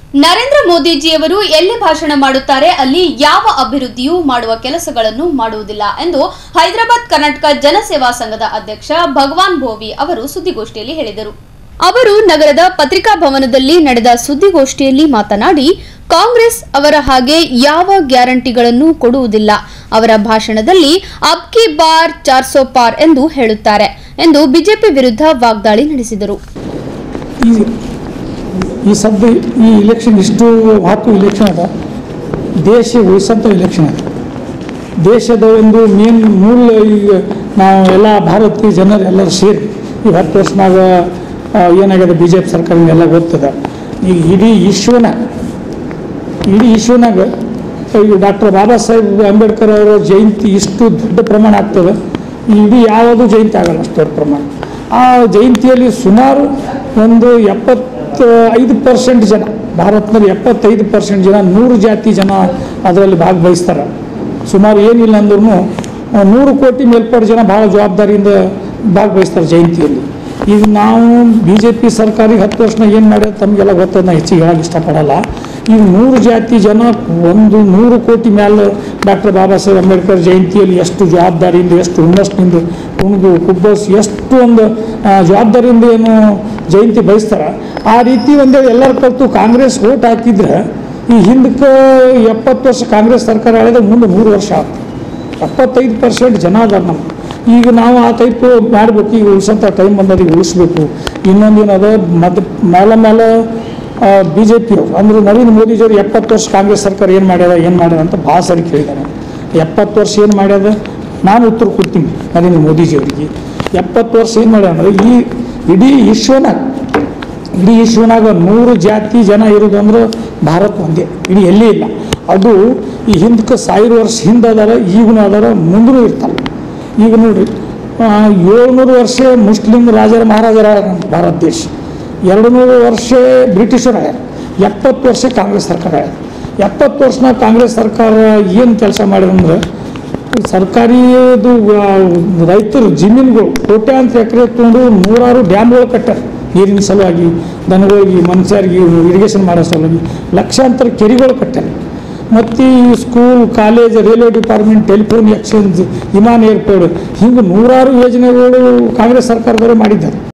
ನರೇಂದ್ರ ಮೋದಿಜಿಯವರು ಎಲ್ಲಿ ಭಾಷಣ ಮಾಡುತ್ತಾರೆ ಅಲ್ಲಿ ಯಾವ ಅಭಿವೃದ್ಧಿಯೂ ಮಾಡುವ ಕೆಲಸಗಳನ್ನು ಮಾಡುವುದಿಲ್ಲ ಎಂದು ಹೈದರಾಬಾದ್ ಕರ್ನಾಟಕ ಜನಸೇವಾ ಸಂಘದ ಅಧ್ಯಕ್ಷ ಭಗವಾನ್ ಭೋವಿ ಅವರು ಸುದ್ದಿಗೋಷ್ಠಿಯಲ್ಲಿ ಹೇಳಿದರು ಅವರು ನಗರದ ಪತ್ರಿಕಾ ಭವನದಲ್ಲಿ ನಡೆದ ಸುದ್ದಿಗೋಷ್ಠಿಯಲ್ಲಿ ಮಾತನಾಡಿ ಕಾಂಗ್ರೆಸ್ ಅವರ ಹಾಗೆ ಯಾವ ಗ್ಯಾರಂಟಿಗಳನ್ನು ಕೊಡುವುದಿಲ್ಲ ಅವರ ಭಾಷಣದಲ್ಲಿ ಅಬ್ ಕಿ ಬಾರ್ ಚಾರ್ ಸೋ ಪಾರ್ ಎಂದು ಹೇಳುತ್ತಾರೆ ಎಂದು ಬಿಜೆಪಿ ವಿರುದ್ಧ ವಾಗ್ದಾಳಿ ನಡೆಸಿದರು ಈ ಈ ಸದ್ಯ ಈ ಇಲೆಕ್ಷನ್ ಇಷ್ಟು ಮಹತ್ವ ಇಲೆಕ್ಷನ್ ಅದ ದೇಶ ಉಳಿಸಂಥ ಇಲೆಕ್ಷನ್ ಅದ ದೇಶದ ಒಂದು ಮೇನ್ ಮೂಲ ಈಗ ನಾವು ಎಲ್ಲ ಭಾರತೀಯ ಜನರು ಎಲ್ಲರೂ ಸೇರಿ ಈ ಹತ್ತು ವರ್ಷನಾಗ ಆ, ಏನಾಗಿದೆ ಬಿ ಜೆ ಪಿ ಸರ್ಕಾರ ಎಲ್ಲ ಗೊತ್ತದ ಈಗ ಇಡೀ ವಿಶ್ವನ ಇಡೀ ವಿಶ್ವನಾಗ ಈಗ ಡಾಕ್ಟರ್ ಬಾಬಾ ಸಾಹೇಬ್ ಅಂಬೇಡ್ಕರ್ ಅವರ ಜಯಂತಿ ಇಷ್ಟು ದೊಡ್ಡ ಪ್ರಮಾಣ ಆಗ್ತದೆ ಇಡೀ ಯಾವುದು ಜಯಂತಿ ಆಗಲ್ಲ ಅಷ್ಟು ದೊಡ್ಡ ಪ್ರಮಾಣ ಆ ಜಯಂತಿಯಲ್ಲಿ ಸುಮಾರು ಒಂದು ಎಪ್ಪತ್ತು ಐದು ಪರ್ಸೆಂಟ್ ಜನ ಭಾರತದಲ್ಲಿ ಎಪ್ಪತ್ತೈದು ಪರ್ಸೆಂಟ್ ಜನ ನೂರು ಜಾತಿ ಜನ ಅದರಲ್ಲಿ ಭಾಗವಹಿಸ್ತಾರೆ ಸುಮಾರು ಏನಿಲ್ಲ ಅಂದ್ರೂ ನೂರು ಕೋಟಿ ಮೇಲ್ಪಟ್ಟ ಜನ ಭಾಳ ಜವಾಬ್ದಾರಿಯಿಂದ ಭಾಗವಹಿಸ್ತಾರೆ ಜಯಂತಿಯಲ್ಲಿ ಈಗ ನಾವು ಬಿ ಜೆ ಪಿ ಸರ್ಕಾರಿಗೆ ಹತ್ತು ವರ್ಷನಾಗ ಏನು ಮಾಡ್ಯಾರ ತಮಗೆಲ್ಲ ಗೊತ್ತದ ನಾ ಹೆಚ್ಚಿಗೆ ಹೇಳಕ್ಕೆ ಇಷ್ಟಪಡಲ್ಲ ಈಗ ನೂರು ಜಾತಿ ಜನ ಒಂದು ನೂರು ಕೋಟಿ ಮೇಲೆ ಡಾಕ್ಟರ್ ಬಾಬಾ ಸಾಹೇಬ್ ಅಂಬೇಡ್ಕರ್ ಜಯಂತಿಯಲ್ಲಿ ಎಷ್ಟು ಜವಾಬ್ದಾರಿಯಿಂದ ಎಷ್ಟು ಹುಮ್ಮಸ್ನಿಂದ ಕುಣಿದು ಕುಬ್ಬಸ್ ಎಷ್ಟು ಒಂದು ಆ, ಜವಾಬ್ದಾರಿಯಿಂದ ಏನು ಜಯಂತಿ ಬಯಸ್ತಾರೆ ಆ ರೀತಿ ಒಂದು ಎಲ್ಲರ ಕಲ್ತು ಕಾಂಗ್ರೆಸ್ ಓಟ್ ಹಾಕಿದ್ರೆ ಈ ಹಿಂದಕ್ಕೆ ಎಪ್ಪತ್ತು ವರ್ಷ ಕಾಂಗ್ರೆಸ್ ಸರ್ಕಾರ ಹೇಳಿದ್ರೆ ಮುಂದೆ ಮೂರು ವರ್ಷ ಆಗ್ತದೆ ಎಪ್ಪತ್ತೈದು ಪರ್ಸೆಂಟ್ ಜನ ಅದಾರ ನಮ್ಮ ಈಗ ನಾವು ಆ ಟೈಪ್ ಮಾಡಬೇಕು ಈಗ ಉಳಿಸೋಂಥ ಟೈಮ್ ಬಂದದ ಈಗ ಉಳಿಸ್ಬೇಕು ಇನ್ನೊಂದು ಏನದ ಮದ್ ಮೇಲೆ ಮೇಲೆ ಬಿ ಜೆ ಪಿ ಅಂದ್ರೆ ನರೇಂದ್ರ ಮೋದಿಜಿಯವರು ಎಪ್ಪತ್ತು ವರ್ಷ ಕಾಂಗ್ರೆಸ್ ಸರ್ಕಾರ ಏನು ಮಾಡ್ಯದ ಏನು ಮಾಡ್ಯದ ಅಂತ ಭಾಳ ಸರಿ ಕೇಳಿದಾರೆ ಎಪ್ಪತ್ತು ವರ್ಷ ಏನು ಮಾಡ್ಯದ ನಾನು ಉತ್ತರ ಕೊಡ್ತೀನಿ ನರೇಂದ್ರ ಮೋದಿಜಿಯವರಿಗೆ ಎಪ್ಪತ್ತು ವರ್ಷ ಏನು ಮಾಡ್ಯಾರ ಅಂದ್ರೆ ಈ ಇಡೀ ವಿಶ್ವನಾಗ ಇಡೀ ವಿಶ್ವನಾಗ ನೂರು ಜಾತಿ ಜನ ಇರೋದು ಅಂದ್ರೆ ಭಾರತ ಒಂದೇ ಇಡೀ ಎಲ್ಲಿ ಇಲ್ಲ ಅದು ಈ ಹಿಂದಕ್ಕೆ ಸಾವಿರ ವರ್ಷ ಹಿಂದೆ ಅದಾರ ಈಗಲೂ ಅದಾರ ಮುಂದೂ ಇರ್ತಾರೆ ಈಗ ನೋಡ್ರಿ ಏಳ್ನೂರು ವರ್ಷ ಮುಸ್ಲಿಂ ರಾಜರ ಮಹಾರಾಜರ ನಮ್ಮ ಭಾರತ ದೇಶ ಎರಡು ನೂರು ವರ್ಷ ಬ್ರಿಟಿಷರು ಆಗ್ಯಾರ ಎಪ್ಪತ್ತು ವರ್ಷ ಕಾಂಗ್ರೆಸ್ ಸರ್ಕಾರ ಆಗ್ಯಾರ ಎಪ್ಪತ್ತು ವರ್ಷನಾಗ ಕಾಂಗ್ರೆಸ್ ಸರ್ಕಾರ ಏನು ಕೆಲಸ ಮಾಡಿದಂದ್ರೆ ಸರ್ಕಾರಿದು ಆ, ರೈತರು ಜಮೀನುಗಳು ಕೋಟ್ಯಾಂತರ ಎಕರೆ ತೊಗೊಂಡು ನೂರಾರು ಡ್ಯಾಮ್ಗಳು ಕಟ್ಟಾರ ನೀರಿನ ಸಲುವಾಗಿ ದನಗಳಿಗೆ ಮನುಷ್ಯರಿಗೆ ಇರಿಗೇಷನ್ ಮಾಡೋ ಸಲುವಾಗಿ ಲಕ್ಷಾಂತರ ಕೆರೆಗಳು ಕಟ್ಟಾರ ಮತ್ತು ಈ school college railway department telephone exchange ವಿಮಾನ ಏರ್ಪೋರ್ಟ್ ಹಿಂಗೆ ನೂರಾರು ಯೋಜನೆಗಳು ಕಾಂಗ್ರೆಸ್ ಸರ್ಕಾರದವರು ಮಾಡಿದ್ದಾರೆ